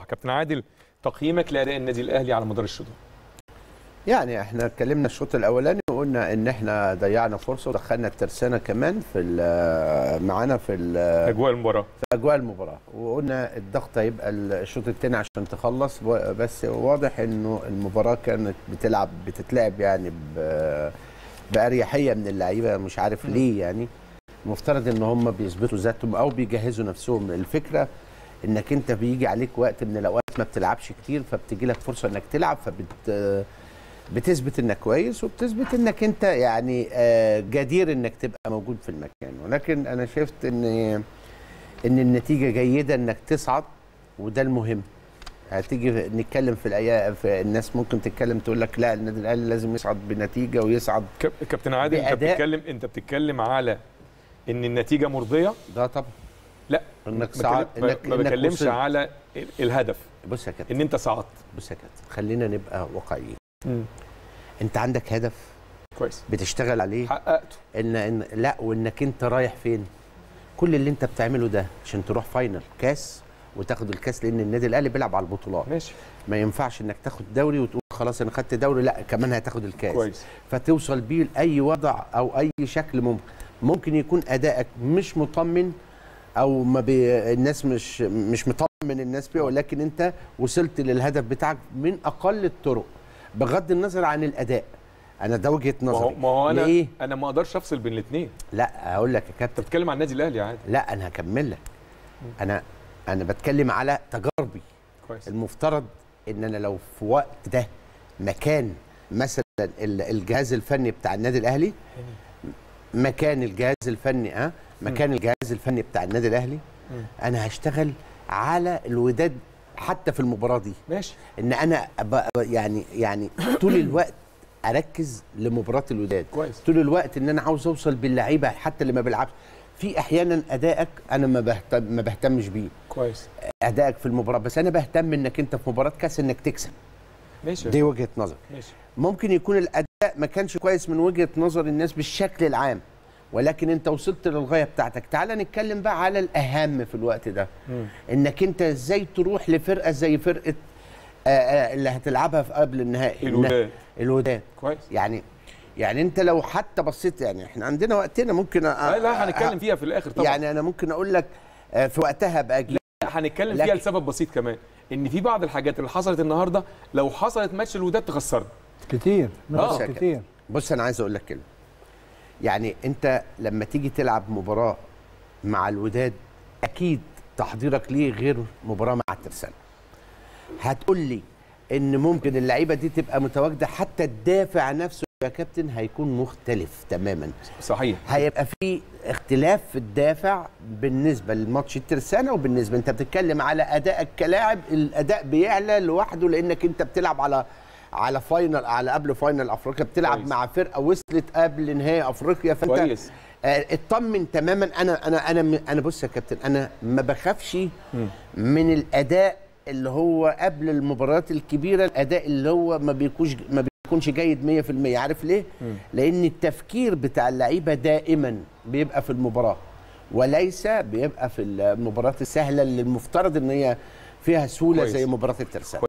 كابتن عادل تقييمك لاداء النادي الاهلي على مدار الشوط يعني احنا اتكلمنا الشوط الاولاني وقلنا ان احنا ضيعنا فرصه ودخلنا الترسانه كمان في ال- معانا في ال- اجواء المباراه في اجواء المباراه وقلنا الضغط هيبقى الشوط الثاني عشان تخلص و- بس واضح انه المباراه كانت بتلعب بتتلعب يعني ب- باريحيه من اللعيبه مش عارف ليه يعني المفترض ان هم بيثبتوا ذاتهم او بيجهزوا نفسهم الفكره انك انت بيجي عليك وقت من الاوقات ما بتلعبش كتير فبتجي لك فرصه انك تلعب فبت بتثبت انك كويس وبتثبت انك انت يعني آه، جدير انك تبقى موجود في المكان ولكن انا شفت ان ان النتيجه جيده انك تصعد وده المهم هتيجي نتكلم في الايام في الناس ممكن تتكلم تقول لك لا النادي الاهلي لازم يصعد بنتيجه ويصعد كاب- كابتن عادل انت بأداء- بتتكلم انت بتتكلم على ان النتيجه مرضيه ده طبعا لا انك ما صعد بكلم- ما- ما إنك بكلمش وصلت. على ال- الهدف بص يا كابتن ان انت صعدت بص يا كابتن خلينا نبقى واقعيين انت عندك هدف كويس بتشتغل عليه حققته ان, إن لا وانك انت رايح فين كل اللي انت بتعمله ده عشان تروح فاينل كاس وتاخد الكاس لان النادي الاهلي بيلعب على البطولات ماشي ما ينفعش انك تاخد دوري وتقول خلاص انا خدت دوري لا كمان هتاخد الكاس كويس فتوصل بيه لاي وضع او اي شكل ممكن ممكن يكون ادائك مش مطمن او ما بي الناس مش مش مطمن الناس بيه ولكن انت وصلت للهدف بتاعك من اقل الطرق بغض النظر عن الاداء انا ده وجهه ما هو نظري ما هو انا ليه؟ انا ما اقدرش افصل بين الاثنين لا هقول لك يا انت كابتن بتتكلم عن النادي الاهلي عادي لا انا هكمل لك انا انا بتكلم على تجاربي كويس المفترض ان انا لو في وقت ده مكان مثلا ال- الجهاز الفني بتاع النادي الاهلي مكان الجهاز الفني اه مكان الجهاز الفني بتاع النادي الاهلي انا هشتغل على الوداد حتى في المباراه دي ماشي ان انا أبقى يعني يعني طول الوقت اركز لمباراه الوداد كويس طول الوقت ان انا عاوز اوصل باللعيبه حتى اللي ما بيلعبش في احيانا ادائك انا ما بهتم ما بهتمش بيه كويس ادائك في المباراه بس انا بهتم انك انت في مباراه كاس انك تكسب ماشي دي وجهه نظر ماشي ممكن يكون الاداء ما كانش كويس من وجهه نظر الناس بالشكل العام ولكن انت وصلت للغايه بتاعتك تعال نتكلم بقى على الاهم في الوقت ده مم. انك انت ازاي تروح لفرقه زي فرقه آه، آه، اللي هتلعبها في قبل النهائي الوداد الوداد كويس يعني يعني انت لو حتى بصيت يعني احنا عندنا وقتنا ممكن أ- لا لا هنتكلم فيها في الاخر طبعا يعني انا ممكن اقول لك آه، في وقتها ابقى اجيب لا هنتكلم لكن- فيها لسبب بسيط كمان ان في بعض الحاجات اللي حصلت النهارده لو حصلت ماتش الوداد تخسرنا كتير آه. نقص كتير بص انا عايز اقول لك كلمه يعني انت لما تيجي تلعب مباراه مع الوداد اكيد تحضيرك ليه غير مباراه مع الترسانه هتقول لي ان ممكن اللعيبه دي تبقى متواجده حتى الدافع نفسه يا كابتن هيكون مختلف تماما صحيح هيبقى في اختلاف في الدافع بالنسبه لماتش الترسانه وبالنسبه انت بتتكلم على ادائك كلاعب الاداء بيعلى لوحده لانك انت بتلعب على على فاينل على قبل فاينل افريقيا بتلعب كويس. مع فرقه وصلت قبل نهائي افريقيا فانت كويس آه، اطمن تماما انا انا انا انا بص يا كابتن انا ما بخافش من الاداء اللي هو قبل المباريات الكبيره الاداء اللي هو ما بيكونش ما بيكونش جيد 100% عارف ليه لان التفكير بتاع اللعيبه دائما بيبقى في المباراه وليس بيبقى في المباريات السهله اللي المفترض ان هي فيها سهوله كويس. زي مباراه الترسانه